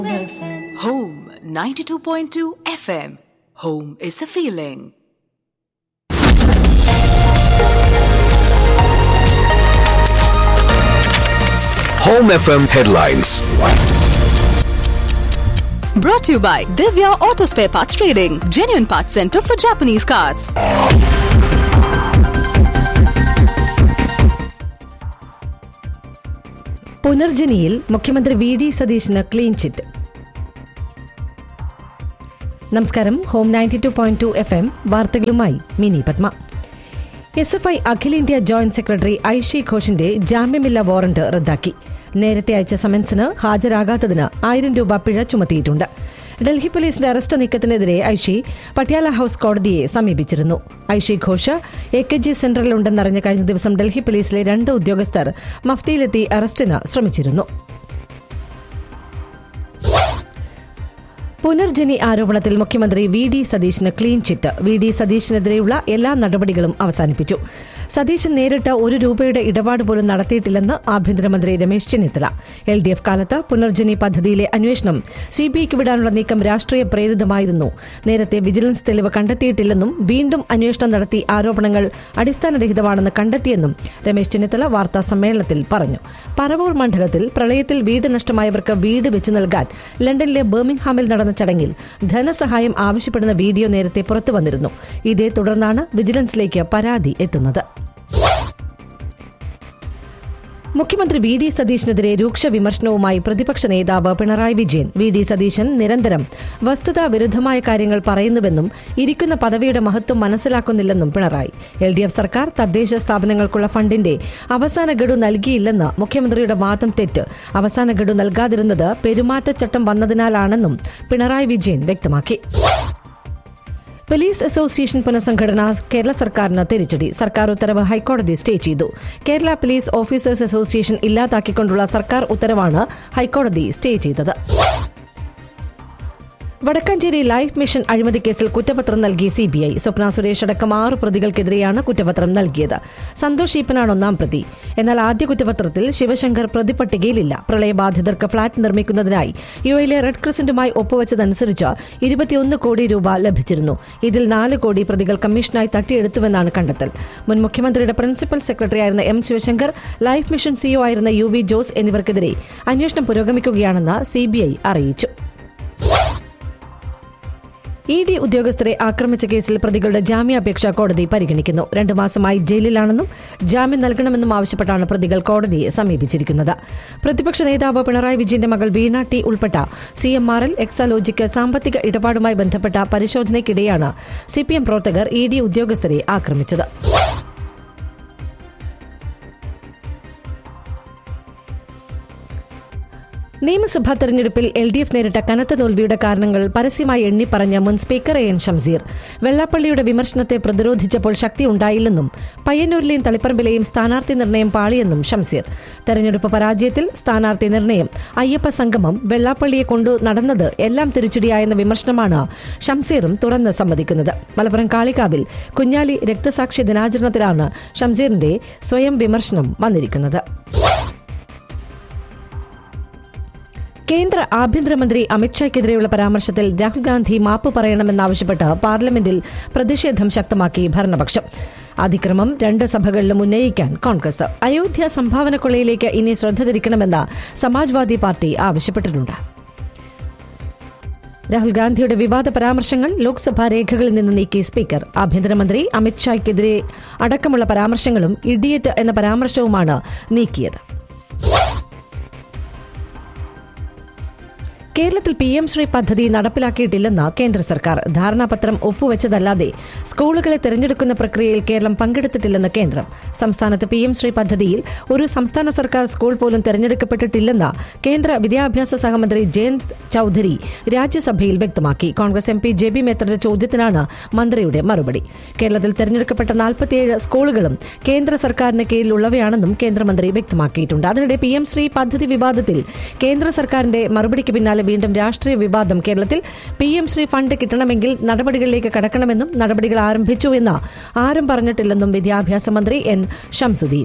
Home 92.2 FM. Home is a feeling. Home FM headlines. Brought to you by Divya Auto Spare Parts Trading, genuine parts center for Japanese cars. പുനർജനിയിൽ മുഖ്യമന്ത്രി V D സതീശന് clean chit നമസ്കാരം home ninety two point two F M വാർത്തകളുമായി Mini Padma S F I അഖിലേന്ത്യാ joint secretary Aishe ഘോഷിന്റെ ജാമ്യമില്ലാ warrant റദ്ദാക്കി നേരത്തെ അയച്ച സമൻസിന് ഹാജരാകാത്തതിന് ആയിരം രൂപ പിഴ ചുമത്തിയിട്ടുണ്ട് ഡൽഹി പോലീസിന്റെ അറസ്റ്റ് നീക്കത്തിനെതിരെ ഐഷി പട്യാല ഹൌസ് കോടതിയെ സമീപിച്ചിരുന്നു Aishe Ghosh A K G സെന്ററിലുണ്ടെന്നറിഞ്ഞ കഴിഞ്ഞ ദിവസം ഡൽഹി പോലീസിലെ രണ്ട് ഉദ്യോഗസ്ഥർ മഫ്തിയിലെത്തി അറസ്റ്റിന് ശ്രമിച്ചിരുന്നു പുനർജനി ആരോപണത്തിൽ മുഖ്യമന്ത്രി വി ഡി സതീശന് ക്ലീൻ ചിറ്റ് വി ഡി സതീശനെതിരെയുള്ള എല്ലാ നടപടികളും അവസാനിപ്പിച്ചു സതീശൻ നേരിട്ട് ഒരു രൂപയുടെ ഇടപാട് പോലും നടത്തിയിട്ടില്ലെന്ന് ആഭ്യന്തരമന്ത്രി Ramesh Chennithala L D F കാലത്ത് പുനർജനി പദ്ധതിയിലെ അന്വേഷണം സിബിഐക്ക് വിടാനുള്ള നീക്കം രാഷ്ട്രീയ പ്രേരിതമായിരുന്നു നേരത്തെ വിജിലൻസ് തെളിവ് കണ്ടെത്തിയിട്ടില്ലെന്നും വീണ്ടും അന്വേഷണം നടത്തി ആരോപണങ്ങൾ അടിസ്ഥാനരഹിതമാണെന്ന് കണ്ടെത്തിയെന്നും രമേശ് ചെന്നിത്തല വാർത്താ സമ്മേളനത്തിൽ പറഞ്ഞു പറവൂർ മണ്ഡലത്തിൽ പ്രളയത്തിൽ വീട് നഷ്ടമായവർക്ക് വീട് വെച്ചു നൽകാൻ ലണ്ടനിലെ ബർമിംഗ്ഹാമിൽ നടന്ന ചടങ്ങിൽ ധനസഹായം ആവശ്യപ്പെടുന്ന വീഡിയോ നേരത്തെ പുറത്തു വന്നിരുന്നു ഇതേ തുടർന്നാണ് വിജിലൻസിലേക്ക് പരാതി എത്തുന്നത് മുഖ്യമന്ത്രി വി ഡി സതീശനെതിരെ രൂക്ഷ വിമർശനവുമായി പ്രതിപക്ഷ നേതാവ് പിണറായി വിജയൻ വി ഡി സതീശൻ നിരന്തരം വസ്തുതാ വിരുദ്ധമായ കാര്യങ്ങൾ പറയുന്നുവെന്നും ഇരിക്കുന്ന പദവിയുടെ മഹത്വം മനസ്സിലാക്കുന്നില്ലെന്നും പിണറായി എൽ ഡി എഫ് സർക്കാർ തദ്ദേശ സ്ഥാപനങ്ങൾക്കുള്ള ഫണ്ടിന്റെ അവസാന ഗഡു നൽകിയില്ലെന്ന് മുഖ്യമന്ത്രിയുടെ വാദം തെറ്റ് അവസാന ഗഡു നൽകാതിരുന്നത് പെരുമാറ്റച്ചട്ടം വന്നതിനാലാണെന്നും പിണറായി വിജയൻ വ്യക്തമാക്കി പോലീസ് അസോസിയേഷൻ പുനഃസംഘടന കേരള സർക്കാരിന് തിരിച്ചടി സർക്കാർ ഉത്തരവ് ഹൈക്കോടതി സ്റ്റേ ചെയ്തു കേരള പോലീസ് ഓഫീസേഴ്സ് അസോസിയേഷൻ ഇല്ലാതാക്കിക്കൊണ്ടുള്ള സർക്കാർ ഉത്തരവാണ് ഹൈക്കോടതി സ്റ്റേ ചെയ്തത് വടക്കാഞ്ചേരി ലൈഫ് മിഷൻ അഴിമതി കേസിൽ കുറ്റപത്രം നൽകി സിബിഐ സ്വപ്ന സുരേഷ് അടക്കം ആറ് പ്രതികൾക്കെതിരെയാണ് കുറ്റപത്രം നൽകിയത് സന്തോഷ് ഈപ്പനാണ് ഒന്നാം പ്രതി എന്നാൽ ആദ്യ കുറ്റപത്രത്തിൽ ശിവശങ്കർ പ്രതിപട്ടികയിലില്ല പ്രളയബാധിതർക്ക് ഫ്ളാറ്റ് നിർമ്മിക്കുന്നതിനായി യു എയിലെ റെഡ് ക്രിസന്റുമായി ഒപ്പുവച്ചതനുസരിച്ച് ഇരുപത്തിയൊന്ന് കോടി രൂപ ലഭിച്ചിരുന്നു ഇതിൽ നാല് കോടി പ്രതികൾ കമ്മീഷനായി തട്ടിയെടുത്തുവെന്നാണ് കണ്ടെത്തൽ മുൻ മുഖ്യമന്ത്രിയുടെ പ്രിൻസിപ്പൽ സെക്രട്ടറിയായിരുന്ന M Sivasankar life mission CEO ആയിരുന്ന യു വി ജോസ് എന്നിവർക്കെതിരെ അന്വേഷണം പുരോഗമിക്കുകയാണെന്ന് സിബിഐ അറിയിച്ചു ഇ ഡി ഉദ്യോഗസ്ഥരെ ആക്രമിച്ച കേസിൽ പ്രതികളുടെ ജാമ്യാപേക്ഷ കോടതി പരിഗണിക്കുന്നു രണ്ടു മാസമായി ജയിലിലാണെന്നും ജാമ്യം നൽകണമെന്നും ആവശ്യപ്പെട്ടാണ് പ്രതികൾ കോടതിയെ സമീപിച്ചിരിക്കുന്നത് പ്രതിപക്ഷ നേതാവ് പിണറായി വിജയന്റെ മകൾ വീണ ടി ഉൾപ്പെട്ട C M R L Exalogic സാമ്പത്തിക ഇടപാടുമായി ബന്ധപ്പെട്ട പരിശോധനയ്ക്കിടെയാണ് സിപിഎം പ്രവർത്തകർ ഇ ഡി ഉദ്യോഗസ്ഥരെ ആക്രമിച്ചത് നിയമസഭാ തെരഞ്ഞെടുപ്പിൽ എൽ ഡി എഫ് നേരിട്ട കനത്ത തോൽവിയുടെ കാരണങ്ങൾ പരസ്യമായി എണ്ണിപ്പറഞ്ഞ മുൻ സ്പീക്കർ എ എൻ ഷംസീർ വെള്ളാപ്പള്ളിയുടെ വിമർശനത്തെ പ്രതിരോധിച്ചപ്പോൾ ശക്തി ഉണ്ടായില്ലെന്നും പയ്യന്നൂരിലെയും തളിപ്പറമ്പിലെയും സ്ഥാനാർത്ഥി നിർണയം പാളിയെന്നും ഷംസീർ തെരഞ്ഞെടുപ്പ് പരാജയത്തിൽ സ്ഥാനാർത്ഥി നിർണയം അയ്യപ്പ സംഗമം വെള്ളാപ്പള്ളിയെ കൊണ്ടു നടന്നത് എല്ലാം തിരിച്ചടിയായെന്ന വിമർശനമാണ് ഷംസീറും തുറന്ന് സമ്മതിക്കുന്നത് മലപ്പുറം കാളികാവിൽ കുഞ്ഞാലി രക്തസാക്ഷി ദിനാചരണത്തിലാണ് ഷംസീറിന്റെ സ്വയം വിമർശനം വന്നിരിക്കുന്നത് കേന്ദ്ര ആഭ്യന്തരമന്ത്രി അമിത്ഷായ്ക്കെതിരെയുള്ള പരാമർശത്തിൽ രാഹുൽ ഗാന്ധി മാപ്പ് പറയണമെന്നാവശ്യപ്പെട്ട് പാർലമെന്റിൽ പ്രതിഷേധം ശക്തമാക്കി ഭരണപക്ഷം അതിക്രമം രണ്ട് സഭകളിലും ഉന്നയിക്കാൻ കോൺഗ്രസ് അയോധ്യ സംഭാവന കൊള്ളയിലേക്ക് ഇനി ശ്രദ്ധ തിരിക്കണമെന്ന് സമാജ്വാദി പാർട്ടി ആവശ്യപ്പെട്ടിട്ടുണ്ട് രാഹുൽ ഗാന്ധിയുടെ വിവാദ പരാമർശങ്ങൾ ലോക്സഭാ രേഖകളിൽ നിന്ന് നീക്കി സ്പീക്കർ ആഭ്യന്തരമന്ത്രി അമിത്ഷായ്ക്കെതിരെ അടക്കമുള്ള പരാമർശങ്ങളും ഇഡിയറ്റ് എന്ന പരാമർശവുമാണ് നീക്കിയത് കേരളത്തിൽ പി എം ശ്രീ പദ്ധതി നടപ്പിലാക്കിയിട്ടില്ലെന്ന് കേന്ദ്ര സർക്കാർ ധാരണാപത്രം ഒപ്പുവെച്ചതല്ലാതെ സ്കൂളുകളെ തെരഞ്ഞെടുക്കുന്ന പ്രക്രിയയിൽ കേരളം പങ്കെടുത്തിട്ടില്ലെന്ന് കേന്ദ്രം സംസ്ഥാനത്ത് പി എം ശ്രീ പദ്ധതിയിൽ ഒരു സംസ്ഥാന സർക്കാർ സ്കൂൾ പോലും തെരഞ്ഞെടുക്കപ്പെട്ടിട്ടില്ലെന്ന് കേന്ദ്ര വിദ്യാഭ്യാസ സഹമന്ത്രി ജയന്ത് ചൌധരി രാജ്യസഭയിൽ വ്യക്തമാക്കി Congress M P J B മേത്തറുടെ ചോദ്യത്തിനാണ് മന്ത്രിയുടെ മറുപടി കേരളത്തിൽ തെരഞ്ഞെടുക്കപ്പെട്ട നാൽപ്പത്തിയേഴ് സ്കൂളുകളും കേന്ദ്ര സർക്കാരിന് കീഴിലുള്ളവയാണെന്നും കേന്ദ്രമന്ത്രി വ്യക്തമാക്കിയിട്ടുണ്ട് അതിനിടെ പി എം ശ്രീ പദ്ധതി വിവാദത്തിൽ കേന്ദ്ര സർക്കാരിന്റെ മറുപടിക്ക് പിന്നാലെ വീണ്ടും രാഷ്ട്രീയ വിവാദം കേരളത്തിൽ പി എം ശ്രീ ഫണ്ട് കിട്ടണമെങ്കിൽ നടപടികളിലേക്ക് കടക്കണമെന്നും നടപടികൾ ആരംഭിച്ചുവെന്ന് ആരും പറഞ്ഞിട്ടില്ലെന്നും വിദ്യാഭ്യാസ മന്ത്രി എൻ ഷംസുദ്ദീൻ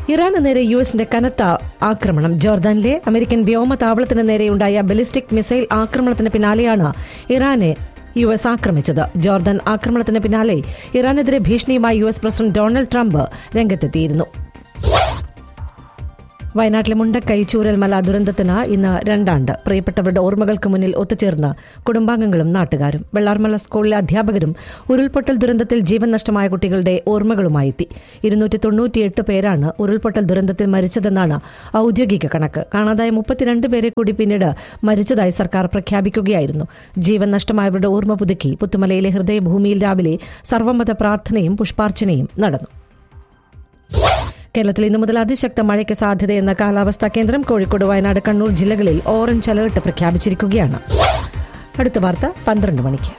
ഇറാന് നേരെ യു എസിന്റെ കനത്ത ആക്രമണം ജോർദാനിലെ അമേരിക്കൻ വ്യോമതാവളത്തിന് നേരെയുണ്ടായ ബലിസ്റ്റിക് മിസൈൽ ആക്രമണത്തിന് പിന്നാലെയാണ് ഇറാനെ യു എസ് ആക്രമിച്ചത് ജോർദാൻ ആക്രമണത്തിന് പിന്നാലെ ഇറാനെതിരെ ഭീഷണിയുമായി U S president Donald Trump രംഗത്തെത്തിയിരുന്നു വയനാട്ടിലെ മുണ്ടക്കൈ ചൂരൽമല ദുരന്തത്തിന് ഇന്ന് രണ്ടാണ്ട് പ്രിയപ്പെട്ടവരുടെ ഓർമ്മകൾക്ക് മുന്നിൽ ഒത്തുചേർന്ന് കുടുംബാംഗങ്ങളും നാട്ടുകാരും വെള്ളാർമല സ്കൂളിലെ അധ്യാപകരും ഉരുൾപൊട്ടൽ ദുരന്തത്തിൽ ജീവൻ നഷ്ടമായ കുട്ടികളുടെ ഓർമ്മകളുമായി എത്തി ഇരുന്നൂറ്റി തൊണ്ണൂറ്റിയെട്ട് പേരാണ് ഉരുൾപൊട്ടൽ ദുരന്തത്തിൽ മരിച്ചതെന്നാണ് ഔദ്യോഗിക കണക്ക് കാണാതായ മുപ്പത്തിരണ്ട് പേരെ കൂടി പിന്നീട് മരിച്ചതായി സർക്കാർ പ്രഖ്യാപിക്കുകയായിരുന്നു ജീവൻ നഷ്ടമായവരുടെ ഓർമ്മ പുതുക്കി പുത്തുമലയിലെ ഹൃദയഭൂമിയിൽ രാവിലെ സർവമത പ്രാർത്ഥനയും പുഷ്പാർച്ചനയും നടന്നു കേരളത്തിൽ ഇന്നു മുതൽ അതിശക്ത മഴയ്ക്ക് സാധ്യതയെന്ന കാലാവസ്ഥാ കേന്ദ്രം കോഴിക്കോട് വയനാട് കണ്ണൂർ ജില്ലകളിൽ ഓറഞ്ച് അലേർട്ട് പ്രഖ്യാപിച്ചിരിക്കുകയാണ് അടുത്ത വാർത്ത പന്ത്രണ്ട് മണിക്ക്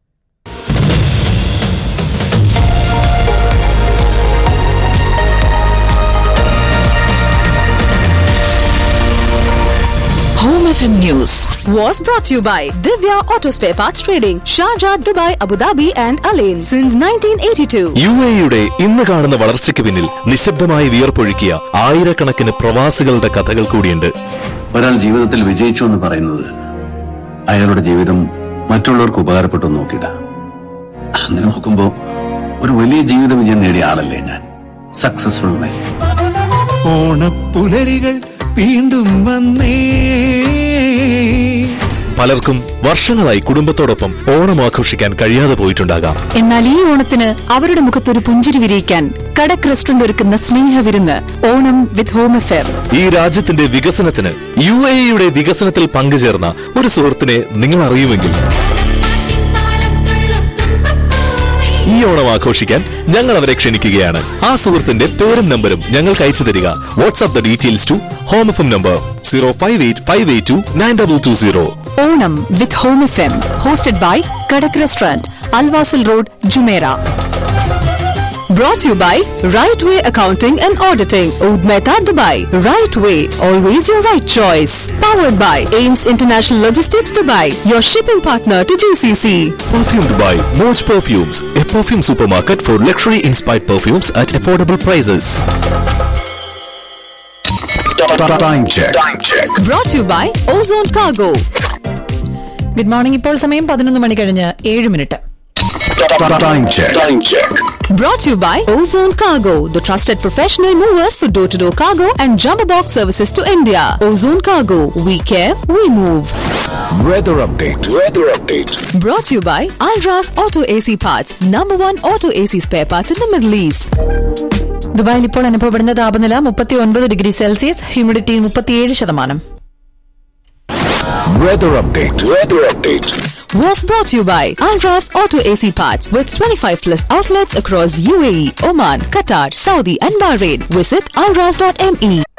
Home FM News was brought to you by Divya Auto Spare Parts Trading, Sharjah, Dubai, Abu Dhabi, and Alain since 1982. U എയുടെ ഇന്ന് കാണുന്ന വളർച്ചയ്ക്ക് പിന്നിൽ നിശബ്ദമായി വിയർപ്പൊഴുക്കിയ ആയിരക്കണക്കിന് പ്രവാസികളുടെ കഥകൾ കൂടിയുണ്ട് ഒരാൾ ജീവിതത്തിൽ വിജയിച്ചു എന്ന് പറയുന്നത് അയാളുടെ ജീവിതം മറ്റുള്ളവർക്ക് ഉപകാരപ്പെട്ടു എന്ന് നോക്കിയിട്ട അങ്ങനെ നോക്കുമ്പോ ഒരു വലിയ ജീവിത വിജയം നേടിയ ആളല്ലേ ഞാൻ സക്സസ്ഫുൾ മാൻ ഓണപ്പുലരികൾ വീണ്ടും വന്നേ പലർക്കും വർഷങ്ങളായി കുടുംബത്തോടൊപ്പം ഓണം ആഘോഷിക്കാൻ കഴിയാതെ പോയിട്ടുണ്ടാകാം എന്നാൽ ഈ ഓണത്തിന് അവരുടെ മുഖത്തൊരു പുഞ്ചിരി വിരിയിക്കാൻ കടക് റെസ്റ്റോറന്റ് ഒരുക്കുന്ന സ്നേഹവിരുന്ന് ഓണം വിത്ത് ഹോം അഫെയർ ഈ രാജ്യത്തിന്റെ വികസനത്തിന് യു എയുടെ വികസനത്തിൽ പങ്കുചേർന്ന ഒരു സുഹൃത്തിനെ നിങ്ങൾ അറിയുമെങ്കിൽ ഈ ഓണം ആഘോഷിക്കാൻ ഞങ്ങൾ അവരെ ക്ഷണിക്കുകയാണ് ആ സുഹൃത്തിന്റെ പേരും നമ്പരും ഞങ്ങൾക്ക് അയച്ചു തരിക WhatsApp the details to home F M number zero five eight five eight two nine double two zero Onam with home F M hosted by Kadak restaurant Al Wasl road Jumeirah Brought to you by Right Way Accounting and Auditing, Oud Mehta, Dubai. Right Way, always your right choice. Powered by Ames International Logistics, Dubai, your shipping partner to GCC. Perfume Dubai, Moj Perfumes, a perfume supermarket for luxury inspired perfumes at affordable prices. Time check. Time check. Brought to you by Ozone Cargo. Good morning ഇപ്പോൾ സമയം പതിനൊന്ന് മണി കഴിഞ്ഞ് ഏഴ് minute Time check. Time check. Brought to you by Ozone Cargo, the trusted professional movers for door to door cargo and jumbo box services to India. Ozone Cargo, we care, we move. Weather update. Weather update. Brought to you by Alras Auto AC Parts, number one auto AC spare parts in the Middle East. ദുബായിൽ ഇപ്പോൾ അനുഭവപ്പെടുന്ന താപനില മുപ്പത്തി ഒൻപത് degree Celsius humidity മുപ്പത്തിയേഴ് ശതമാനം Weather update. Weather update. Was brought to you by Alras Auto AC Parts with 25 plus outlets across UAE, Oman, Qatar, Saudi, and Bahrain. Visit alras.me.